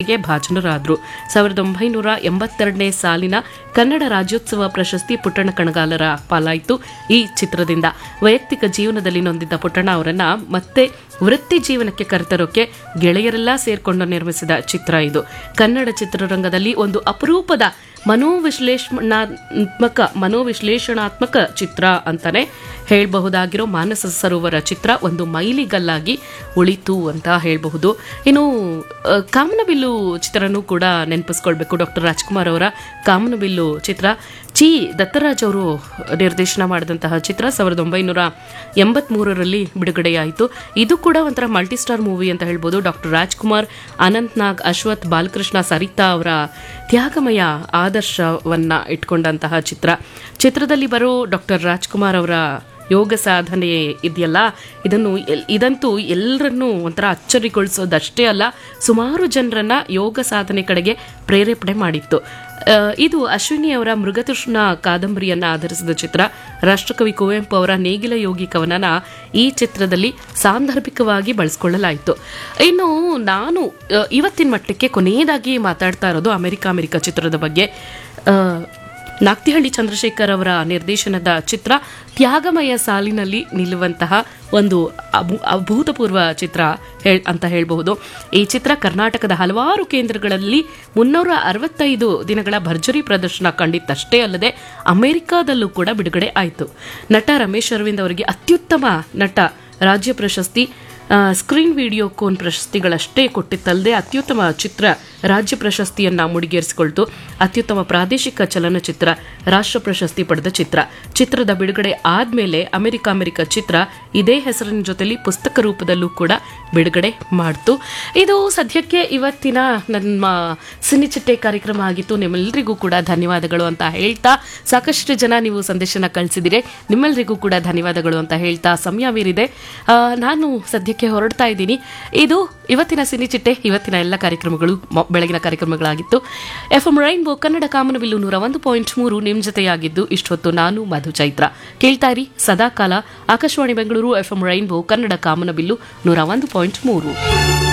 ಪ್ರಶಸ್ತಿಗೆ ಭಾಜನರಾದರು ಸಾವಿರದ ಒಂಬೈನೂರ ಎಂಬತ್ತೆರಡನೇ ಸಾಲಿನ ಕನ್ನಡ ರಾಜ್ಯೋತ್ಸವ ಪ್ರಶಸ್ತಿ ಪುಟ್ಟಣ್ಣ ಕಣಗಾಲರ ಪಾಲಾಯಿತು ಈ ಚಿತ್ರದಿಂದ ವೈಯಕ್ತಿಕ ಜೀವನದಲ್ಲಿ ನೊಂದಿದ್ದ ಪುಟ್ಟಣ್ಣ ಅವರನ್ನ ಮತ್ತೆ ವೃತ್ತಿ ಜೀವನಕ್ಕೆ ಕರೆತರೋಕೆ ಗೆಳೆಯರೆಲ್ಲ ಸೇರ್ಕೊಂಡು ನಿರ್ಮಿಸಿದ ಚಿತ್ರ ಇದು ಕನ್ನಡ ಚಿತ್ರರಂಗದಲ್ಲಿ ಒಂದು ಅಪರೂಪದ ಮನೋವಿಶ್ಲೇಷಣಾತ್ಮಕ ಮನೋವಿಶ್ಲೇಷಣಾತ್ಮಕ ಚಿತ್ರ ಅಂತಾನೆ ಹೇಳಬಹುದಾಗಿರೋ ಮಾನಸ ಸರೋವರ ಚಿತ್ರ ಒಂದು ಮೈಲಿಗಲ್ಲಾಗಿ ಉಳಿತು ಅಂತ ಹೇಳಬಹುದು ಇನ್ನು ಆ, ಕಾಮನಬಿಲ್ಲು ಚಿತ್ರನೂ ಕೂಡ ನೆನಪಿಸ್ಕೊಳ್ಬೇಕು ಡಾಕ್ಟರ್ ರಾಜ್ಕುಮಾರ್ ಅವರ ಕಾಮನಬಿಲ್ಲು ಚಿತ್ರ ಚಿ ದತ್ತರಾಜ್ ಅವರು ನಿರ್ದೇಶನ ಮಾಡಿದಂತಹ ಚಿತ್ರ ಸಾವಿರದ ಒಂಬೈನೂರ ಎಂಬತ್ಮೂರರಲ್ಲಿ ಬಿಡುಗಡೆಯಾಯಿತು ಇದು ಕೂಡ ಒಂಥರ ಮಲ್ಟಿಸ್ಟಾರ್ ಮೂವಿ ಅಂತ ಹೇಳ್ಬೋದು ಡಾಕ್ಟರ್ ರಾಜ್ಕುಮಾರ್ ಅನಂತ್ ನಾಗ್ ಅಶ್ವಥ್ ಬಾಲಕೃಷ್ಣ ಸರಿತಾ ಅವರ ತ್ಯಾಗಮಯ ಆದರ್ಶವನ್ನ ಇಟ್ಕೊಂಡಂತಹ ಚಿತ್ರ ಚಿತ್ರದಲ್ಲಿ ಬರೋ ಡಾಕ್ಟರ್ ರಾಜ್ಕುಮಾರ್ ಅವರ ಯೋಗ ಸಾಧನೆ ಇದೆಯಲ್ಲ ಇದನ್ನು ಎಲ್- ಇದಂತೂ ಎಲ್ಲರನ್ನೂ ಒಂಥರ ಅಚ್ಚರಿಗೊಳಿಸೋದಷ್ಟೇ ಅಲ್ಲ ಸುಮಾರು ಜನರನ್ನ ಯೋಗ ಸಾಧನೆ ಕಡೆಗೆ ಪ್ರೇರೇಪಣೆ ಮಾಡಿತ್ತು ಆ, ಇದು ಅಶ್ವಿನಿ ಅವರ ಮೃಗತೃಷ್ಣ ಕಾದಂಬರಿಯನ್ನ ಆಧರಿಸಿದ ಚಿತ್ರ ರಾಷ್ಟ್ರಕವಿ ಕುವೆಂಪು ಅವರ ನೇಗಿಲ ಯೋಗಿ ಕವನನ ಈ ಚಿತ್ರದಲ್ಲಿ ಸಾಂದರ್ಭಿಕವಾಗಿ ಬಳಸ್ಕೊಳ್ಳಲಾಯಿತು ಇನ್ನು ನಾನು ಆ, ಇವತ್ತಿನ ಮಟ್ಟಕ್ಕೆ ಕೊನೆಯದಾಗಿ ಮಾತಾಡ್ತಾ ಇರೋದು ಅಮೆರಿಕ ಅಮೆರಿಕ ಚಿತ್ರದ ಬಗ್ಗೆ ಆ, ನಾಕ್ತಿಹಳ್ಳಿ ಚಂದ್ರಶೇಖರ್ ಅವರ ನಿರ್ದೇಶನದ ಚಿತ್ರ ತ್ಯಾಗಮಯ ಸಾಲಿನಲ್ಲಿ ನಿಲ್ಲುವಂತಹ ಒಂದು ಅಭೂ- ಅಭೂತಪೂರ್ವ ಚಿತ್ರ ಹೇಳ್- ಅಂತ ಹೇಳಬಹುದು ಈ ಚಿತ್ರ ಕರ್ನಾಟಕದ ಹಲವಾರು ಕೇಂದ್ರಗಳಲ್ಲಿ ಮುನ್ನೂರ ಅರವತ್ತೈದು ದಿನಗಳ ಭರ್ಜರಿ ಪ್ರದರ್ಶನ ಕಂಡಿತ್ತಷ್ಟೇ ಅಲ್ಲದೆ ಅಮೆರಿಕಾದಲ್ಲೂ ಕೂಡ ಬಿಡುಗಡೆ ಆಯಿತು ನಟ ರಮೇಶ್ ಅರವಿಂದ್ ಅವರಿಗೆ ಅತ್ಯುತ್ತಮ ನಟ ರಾಜ್ಯ ಪ್ರಶಸ್ತಿ ಆ, ಸ್ಕ್ರೀನ್ ವಿಡಿಯೋ ಕೋನ್ ಪ್ರಶಸ್ತಿಗಳಷ್ಟೇ ಕೊಟ್ಟಿತ್ತಲ್ಲದೆ ಅತ್ಯುತ್ತಮ ಚಿತ್ರ ರಾಜ್ಯ ಪ್ರಶಸ್ತಿಯನ್ನ ಮುಡಿಗೇರಿಸಿಕೊಳ್ತು ಅತ್ಯುತ್ತಮ ಪ್ರಾದೇಶಿಕ ಚಲನಚಿತ್ರ ರಾಷ್ಟ್ರ ಪ್ರಶಸ್ತಿ ಪಡೆದ ಚಿತ್ರ ಚಿತ್ರದ ಬಿಡುಗಡೆ ಆದ್ಮೇಲೆ ಅಮೆರಿಕ ಅಮೆರಿಕ ಚಿತ್ರ ಇದೇ ಹೆಸರಿನ ಜೊತೆಲಿ ಪುಸ್ತಕ ರೂಪದಲ್ಲೂ ಕೂಡ ಬಿಡುಗಡೆ ಮಾಡ್ತು ಇದು ಸದ್ಯಕ್ಕೆ ಇವತ್ತಿನ ನಮ್ಮ ಸಿನಿಚಿಟ್ಟೆ ಕಾರ್ಯಕ್ರಮ ಆಗಿತ್ತು ನಿಮ್ಮೆಲ್ಲರಿಗೂ ಕೂಡ ಧನ್ಯವಾದಗಳು ಅಂತ ಹೇಳ್ತಾ ಸಾಕಷ್ಟು ಜನ ನೀವು ಸಂದೇಶನ ಕಳಿಸಿದಿರಿ ನಿಮ್ಮೆಲ್ಲರಿಗೂ ಕೂಡ ಧನ್ಯವಾದಗಳು ಅಂತ ಹೇಳ್ತಾ ಸಮಯ ಮೀರಿದೆ ಆ, ನಾನು ಸದ್ಯಕ್ಕೆ ಹೊರಡ್ತಾ ಇದ್ದೀನಿ ಇದು ಇವತ್ತಿನ ಸಿನಿಚಿಟ್ಟೆ ಇವತ್ತಿನ ಎಲ್ಲ ಕಾರ್ಯಕ್ರಮಗಳು ಮ- ಬೆಳಗಿನ ಕಾರ್ಯಕ್ರಮಗಳಾಗಿತ್ತು ಎಫ್ ಎಂ ರೈನ್ಬೋ ಕನ್ನಡ ಕಾಮನಬಿಲ್ಲು ನೂರ ಒಂದು ಪಾಯಿಂಟ್ ಮೂರು ನಿಮ್ಮ ಜೊತೆಯಾಗಿದ್ದು ಇಷ್ಟೊತ್ತು ನಾನು ಮಧು ಚೈತ್ರ ಕೇಳ್ತಾ ಇರಿ ಸದಾಕಾಲ Akashvani Bengaluru F M rainbow Kannada ಕಾಮನಬಿಲ್ಲು ನೂರ ಒಂದು ಪಾಯಿಂಟ್ ಮೂರು